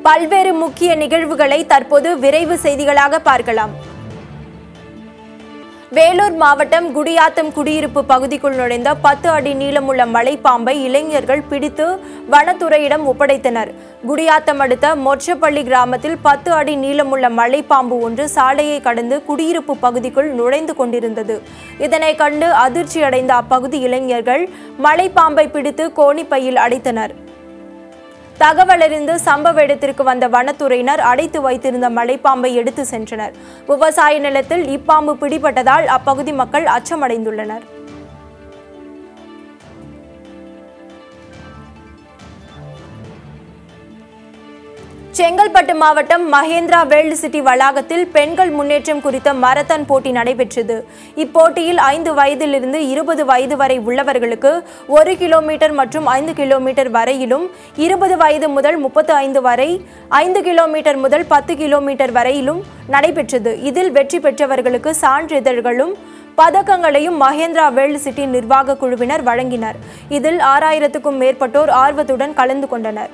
பல்வேறு முக்கிய நிகழ்வுகளை தற்போது விரைவு செய்திகளாக பார்க்கலாம் வேலூர் மாவட்டம் குடியாத்தம் குடியிருப்பு பகுதிக்குள் நுழைந்த பத்து அடி நீளமுள்ள மலைப்பாம்பை இளைஞர்கள் பிடித்து வனத்துறையிடம் ஒப்படைத்தனர் குடியாத்தம் அடுத்த மொச்சப்பள்ளி கிராமத்தில் பத்து அடி நீளமுள்ள மலைப்பாம்பு ஒன்று சாலையை கடந்து குடியிருப்பு பகுதிக்குள் நுழைந்து கொண்டிருந்தது இதனை கண்டு அதிர்ச்சியடைந்த அப்பகுதி இளைஞர்கள் மலைப்பாம்பை பிடித்து கோணிப்பையில் அடைத்தனர் தகவலறிந்து சம்பவ இடத்திற்கு வந்த வனத்துறையினர் அடைத்து வைத்திருந்த மலைப்பாம்பை எடுத்து சென்றனர் விவசாய நிலத்தில் இப்பாம்பு பிடிபட்டதால் அப்பகுதி மக்கள் அச்சமடைந்துள்ளனர் செங்கல்பட்டு மாவட்டம் மகேந்திரா வேர்ல்டு சிட்டி வளாகத்தில் பெண்கள் முன்னேற்றம் குறித்த மரத்தான் போட்டி நடைபெற்றது இப்போட்டியில் ஐந்து வயதிலிருந்து இருபது வயது வரை உள்ளவர்களுக்கு ஒரு கிலோமீட்டர் மற்றும் ஐந்து கிலோமீட்டர் வரையிலும் இருபது வயது முதல் முப்பத்து ஐந்து வரை ஐந்து கிலோமீட்டர் முதல் பத்து கிலோமீட்டர் வரையிலும் நடைபெற்றது இதில் வெற்றி பெற்றவர்களுக்கு சான்றிதழ்களும் பதக்கங்களையும் மகேந்திரா வேர்ல்டு சிட்டி நிர்வாக குழுவினர் வழங்கினர் இதில் ஆறாயிரத்துக்கும் மேற்பட்டோர் ஆர்வத்துடன் கலந்து கொண்டனர்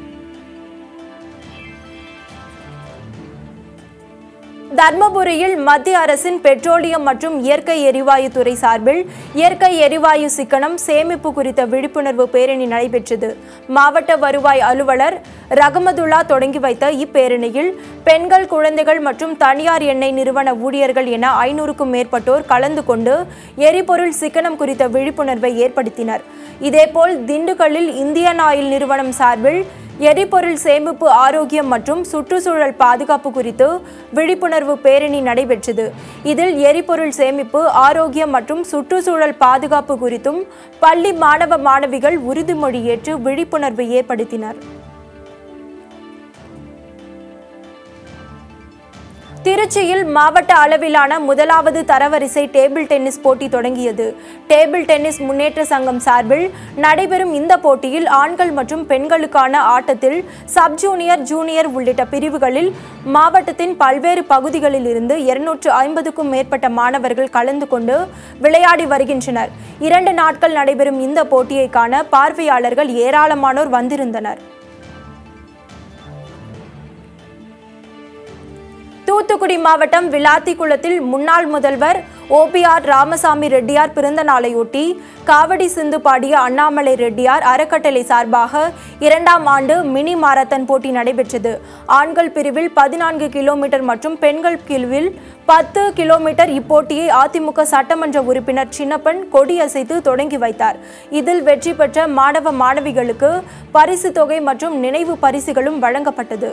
தர்மபுரியில் மத்திய அரசின் பெட்ரோலியம் மற்றும் இயற்கை எரிவாயு துறை சார்பில் இயற்கை எரிவாயு சிக்கனம் சேமிப்பு குறித்த விழிப்புணர்வு பேரணி நடைபெற்றது மாவட்ட வருவாய் அலுவலர் ரகமதுல்லா தொடங்கி வைத்த இப்பேரணியில் பெண்கள் குழந்தைகள் மற்றும் தனியார் எண்ணெய் நிறுவன ஊழியர்கள் என ஐநூறுக்கும் மேற்பட்டோர் கலந்து கொண்டு எரிபொருள் சிக்கனம் குறித்த விழிப்புணர்வை ஏற்படுத்தினர் இதேபோல் திண்டுக்கல்லில் இந்தியன் ஆயில் நிறுவனம் சார்பில் எரிபொருள் சேமிப்பு ஆரோக்கியம் மற்றும் சுற்றுச்சூழல் பாதுகாப்பு குறித்து விழிப்புணர்வு பேரணி நடைபெற்றது இதில் எரிபொருள் சேமிப்பு ஆரோக்கியம் மற்றும் சுற்றுச்சூழல் பாதுகாப்பு குறித்தும் பள்ளி மாணவ மாணவிகள் உறுதிமொழி ஏற்று விழிப்புணர்வு ஏற்படுத்தினர் திருச்சியில் மாவட்ட அளவிலான முதலாவது தரவரிசை டேபிள் டென்னிஸ் போட்டி தொடங்கியது டேபிள் டென்னிஸ் முன்னேற்ற சங்கம் சார்பில் நடைபெறும் இந்த போட்டியில் ஆண்கள் மற்றும் பெண்களுக்கான ஆட்டத்தில் சப் ஜூனியர் ஜூனியர் உள்ளிட்ட பிரிவுகளில் மாவட்டத்தின் பல்வேறு பகுதிகளில் இருந்து இருநூற்று ஐம்பதுக்கும் மேற்பட்ட மாணவர்கள் கலந்து கொண்டு விளையாடி வருகின்றனர் இரண்டு நாட்கள் நடைபெறும் இந்த போட்டியை காண பார்வையாளர்கள் ஏராளமானோர் வந்திருந்தனர் தூத்துக்குடி மாவட்டம் விளாத்திக்குளத்தில் முன்னாள் முதல்வர் ஓபிஆர் ராமசாமி ரெட்டியார் பிறந்த நாளையொட்டி காவடி சிந்து பாடிய அண்ணாமலை ரெட்டியார் அறக்கட்டளை சார்பாக இரண்டாம் ஆண்டு மினி மாரத்தான் போட்டி நடைபெற்றது ஆண்கள் பிரிவில் பதினான்கு கிலோமீட்டர் மற்றும் பெண்கள் பிரிவில் பத்து கிலோமீட்டர் இப்போட்டியை அதிமுக சட்டமன்ற உறுப்பினர் சின்னப்பன் கொடியசைத்து தொடங்கி வைத்தார் இதில் வெற்றி பெற்ற மாணவ மாணவிகளுக்கு பரிசு தொகை மற்றும் நினைவு பரிசுகளும் வழங்கப்பட்டது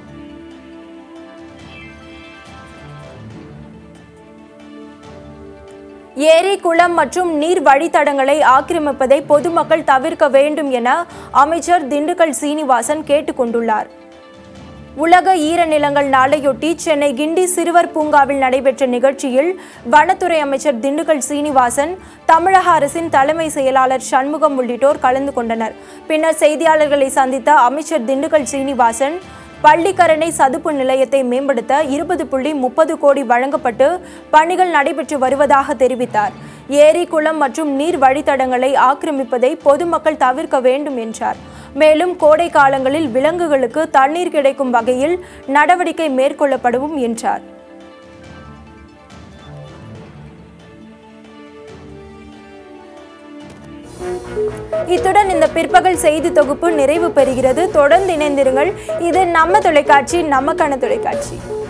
ஏரி குளம் மற்றும் நீர் வழித்தடங்களை ஆக்கிரமிப்பதை பொதுமக்கள் தவிர்க்க வேண்டும் என அமைச்சர் திண்டுக்கல் சீனிவாசன் கேட்டுக்கொண்டுள்ளார் உலக ஈரநிலங்கள் நாளையொட்டி சென்னை கிண்டி சிறுவர் பூங்காவில் நடைபெற்ற நிகழ்ச்சியில் வனத்துறை அமைச்சர் திண்டுக்கல் சீனிவாசன் தமிழக அரசின் தலைமை செயலாளர் சண்முகம் உள்ளிட்டோர் கலந்து கொண்டனர் பின்னர் செய்தியாளர்களை சந்தித்த அமைச்சர் திண்டுக்கல் சீனிவாசன் பள்ளிக்கரணை சதுப்பு நிலையத்தை மேம்படுத்த இருபது புள்ளி முப்பது கோடி வழங்கப்பட்டு பணிகள் நடைபெற்று வருவதாக தெரிவித்தார் ஏரி குளம் மற்றும் நீர் வழித்தடங்களை ஆக்கிரமிப்பதை பொதுமக்கள் தவிர்க்க வேண்டும் என்றார் மேலும் கோடை காலங்களில் விலங்குகளுக்கு தண்ணீர் கிடைக்கும் வகையில் நடவடிக்கை மேற்கொள்ளப்படும் என்றார் இத்துடன் இந்த பிற்பகல் செய்தி தொகுப்பு நிறைவு பெறுகிறது தொடர்ந்து இணைந்திருங்கள் இது நம்ம தொலைக்காட்சி நமக்கான தொலைக்காட்சி